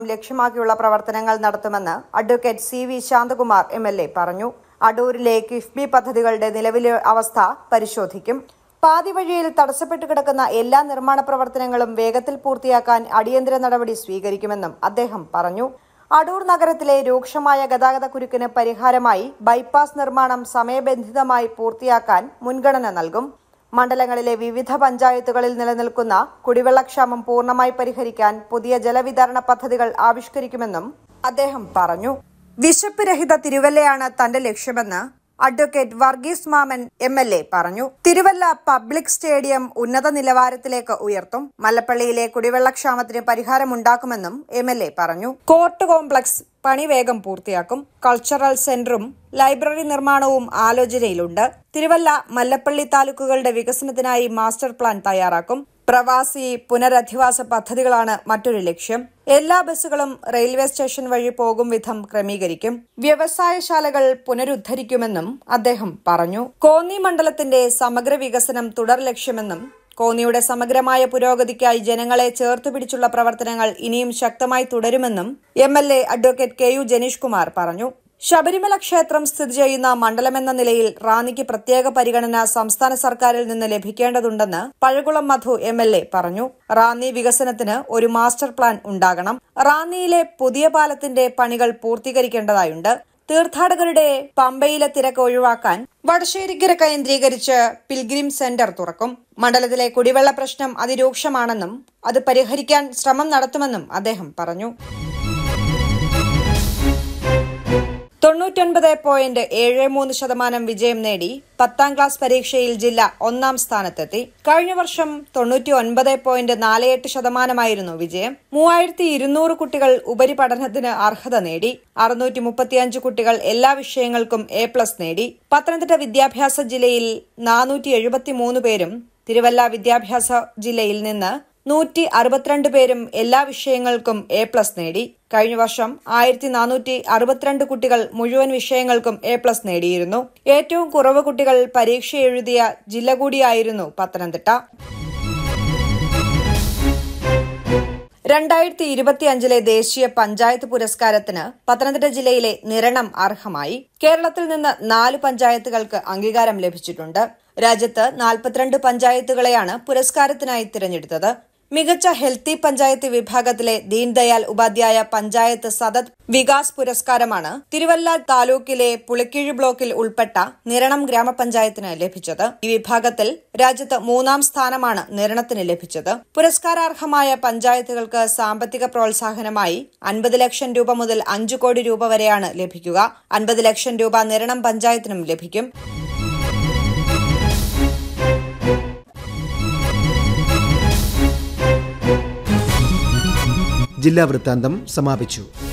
ലക്ഷ്യമാക്കിയുള്ള പ്രവർത്തനങ്ങൾ നടത്തുമെന്ന് advocate C V Santhakumar M L A പറഞ്ഞു അടൂരിലെ കിഫ്ബി പദ്ധതികളുടെ നിലവിലെ അവസ്ഥ പരിശോധിക്കും പാതി വഴിയിൽ തടസ്സപ്പെട്ടു കിടക്കുന്ന എല്ലാ നിർമ്മാണ പ്രവർത്തനങ്ങളും വേഗത്തിൽ പൂർത്തിയാക്കാൻ അടിയന്തര നടപടി സ്വീകരിക്കുമെന്നും അദ്ദേഹം പറഞ്ഞു അടൂർ നഗരത്തിലെ രൂക്ഷമായ ഗതാഗത കുരുക്കിന് പരിഹാരമായി ബൈപ്പാസ് നിർമ്മാണം സമയബന്ധിതമായി പൂർത്തിയാക്കാൻ മുൻഗണന നൽകും മണ്ഡലങ്ങളിലെ വിവിധ പഞ്ചായത്തുകളിൽ നിലനിൽക്കുന്ന കുടിവെള്ളക്ഷാമം പൂർണ്ണമായി പരിഹരിക്കാൻ പുതിയ ജലവിതരണ പദ്ധതികൾ ആവിഷ്കരിക്കുമെന്നും അദ്ദേഹം പറഞ്ഞു വിശപ്പ് രഹിത തിരുവല്ലയാണ് തന്റെ ലക്ഷ്യമെന്ന് അഡ്വക്കേറ്റ് വർഗീസ് മാമൻ എം എൽ എ പറഞ്ഞു തിരുവല്ല പബ്ലിക് സ്റ്റേഡിയം ഉന്നത നിലവാരത്തിലേക്ക് ഉയർത്തും മല്ലപ്പള്ളിയിലെ കുടിവെള്ളക്ഷാമത്തിന് പരിഹാരമുണ്ടാക്കുമെന്നും എം എൽ എ പറഞ്ഞു കോർട്ട് കോംപ്ലക്സ് പണി വേഗം പൂർത്തിയാക്കും കൾച്ചറൽ സെന്ററും ലൈബ്രറി നിർമ്മാണവും ആലോചനയിലുണ്ട് തിരുവല്ല മല്ലപ്പള്ളി താലൂക്കുകളുടെ വികസനത്തിനായി മാസ്റ്റർ പ്ലാൻ തയ്യാറാക്കും പ്രവാസി പുനരധിവാസ പദ്ധതികളാണ് മറ്റൊരു ലക്ഷ്യം എല്ലാ ബസ്സുകളും റെയിൽവേ സ്റ്റേഷൻ വഴി പോകും വിധം ക്രമീകരിക്കും വ്യവസായശാലകൾ പുനരുദ്ധരിക്കുമെന്നും അദ്ദേഹം പറഞ്ഞു കോന്നി മണ്ഡലത്തിന്റെ സമഗ്ര വികസനം തുടർ ലക്ഷ്യമെന്നും കോന്നിയുടെ സമഗ്രമായ പുരോഗതിക്കായി ജനങ്ങളെ ചേർത്തുപിടിച്ചുള്ള പ്രവർത്തനങ്ങൾ ഇനിയും ശക്തമായി തുടരുമെന്നും M L A advocate K U Janeesh Kumar പറഞ്ഞു ശബരിമല ക്ഷേത്രം സ്ഥിതി ചെയ്യുന്ന മണ്ഡലമെന്ന നിലയിൽ റാന്നിക്ക് പ്രത്യേക പരിഗണന സംസ്ഥാന സർക്കാരിൽ നിന്ന് ലഭിക്കേണ്ടതുണ്ടെന്ന് Pazhakulam Madhu M L A പറഞ്ഞു റാന്നി വികസനത്തിന് ഒരു മാസ്റ്റർ പ്ലാൻ ഉണ്ടാകണം റാന്നിയിലെ പുതിയ പാലത്തിന്റെ പണികൾ പൂർത്തീകരിക്കേണ്ടതായുണ്ട് തീർത്ഥാടകരുടെ പമ്പയിലെ തിരക്ക് ഒഴിവാക്കാൻ വടശ്ശേരിക്കര കേന്ദ്രീകരിച്ച് പിൽഗ്രിം സെന്റർ തുറക്കും മണ്ഡലത്തിലെ കുടിവെള്ള പ്രശ്നം അതിരൂക്ഷമാണെന്നും അത് പരിഹരിക്കാൻ ശ്രമം നടത്തുമെന്നും അദ്ദേഹം പറഞ്ഞു തൊണ്ണൂറ്റൊൻപത് പോയിന്റ് ഏഴ് മൂന്ന് ശതമാനം വിജയം നേടി പത്താം ക്ലാസ് പരീക്ഷയിൽ ജില്ല ഒന്നാം സ്ഥാനത്തെത്തി കഴിഞ്ഞ വർഷം തൊണ്ണൂറ്റി ഒൻപത് പോയിന്റ് നാല് എട്ട് ശതമാനമായിരുന്നു വിജയം മൂവായിരത്തി ഇരുന്നൂറ് കുട്ടികൾ ഉപരിപഠനത്തിന് അർഹത നേടി അറുന്നൂറ്റി മുപ്പത്തിയഞ്ച് കുട്ടികൾ എല്ലാ വിഷയങ്ങൾക്കും എ പ്ലസ് നേടി പത്തനംതിട്ട വിദ്യാഭ്യാസ ജില്ലയിൽ നാനൂറ്റി എഴുപത്തി മൂന്ന് പേരും തിരുവല്ല വിദ്യാഭ്യാസ ജില്ലയിൽ നിന്ന് നൂറ്റി അറുപത്തിരണ്ട് പേരും എല്ലാ വിഷയങ്ങൾക്കും എ പ്ലസ് നേടി കഴിഞ്ഞ വർഷം ആയിരത്തി നാനൂറ്റി അറുപത്തിരണ്ട് കുട്ടികൾ മുഴുവൻ വിഷയങ്ങൾക്കും എ പ്ലസ് നേടിയിരുന്നു ഏറ്റവും കുറവ് കുട്ടികൾ പരീക്ഷ എഴുതിയ ജില്ല കൂടിയായിരുന്നു പത്തനംതിട്ട രണ്ടായിരത്തി ഇരുപത്തിയഞ്ചിലെ ദേശീയ പഞ്ചായത്ത് പുരസ്കാരത്തിന് പത്തനംതിട്ട ജില്ലയിലെ നിരണം അർഹമായി കേരളത്തിൽ നിന്ന് നാല് പഞ്ചായത്തുകൾക്ക് അംഗീകാരം ലഭിച്ചിട്ടുണ്ട് രാജ്യത്ത് നാൽപ്പത്തിരണ്ട് പഞ്ചായത്തുകളെയാണ് പുരസ്കാരത്തിനായി തിരഞ്ഞെടുത്തത് മികച്ച ഹെൽത്തി പഞ്ചായത്ത് വിഭാഗത്തിലെ ദീൻദയാൽ ഉപാധ്യായ പഞ്ചായത്ത് സതത് വികാസ് പുരസ്കാരമാണ് തിരുവല്ല താലൂക്കിലെ പുളിക്കീഴ് ബ്ലോക്കിൽ ഉൾപ്പെട്ട നിരണം ഗ്രാമപഞ്ചായത്തിന് ലഭിച്ചത് ഈ വിഭാഗത്തിൽ രാജ്യത്ത് മൂന്നാം സ്ഥാനമാണ് നിരണത്തിന് ലഭിച്ചത് പുരസ്കാരാർഹമായ പഞ്ചായത്തുകൾക്ക് സാമ്പത്തിക പ്രോത്സാഹനമായി അൻപത് ലക്ഷം രൂപ മുതൽ അഞ്ചു കോടി രൂപ വരെയാണ് ലഭിക്കുക അൻപത് ലക്ഷം രൂപ നിരണം പഞ്ചായത്തിനും ലഭിക്കും ജില്ലാ വൃത്താന്തം സമാപിച്ചു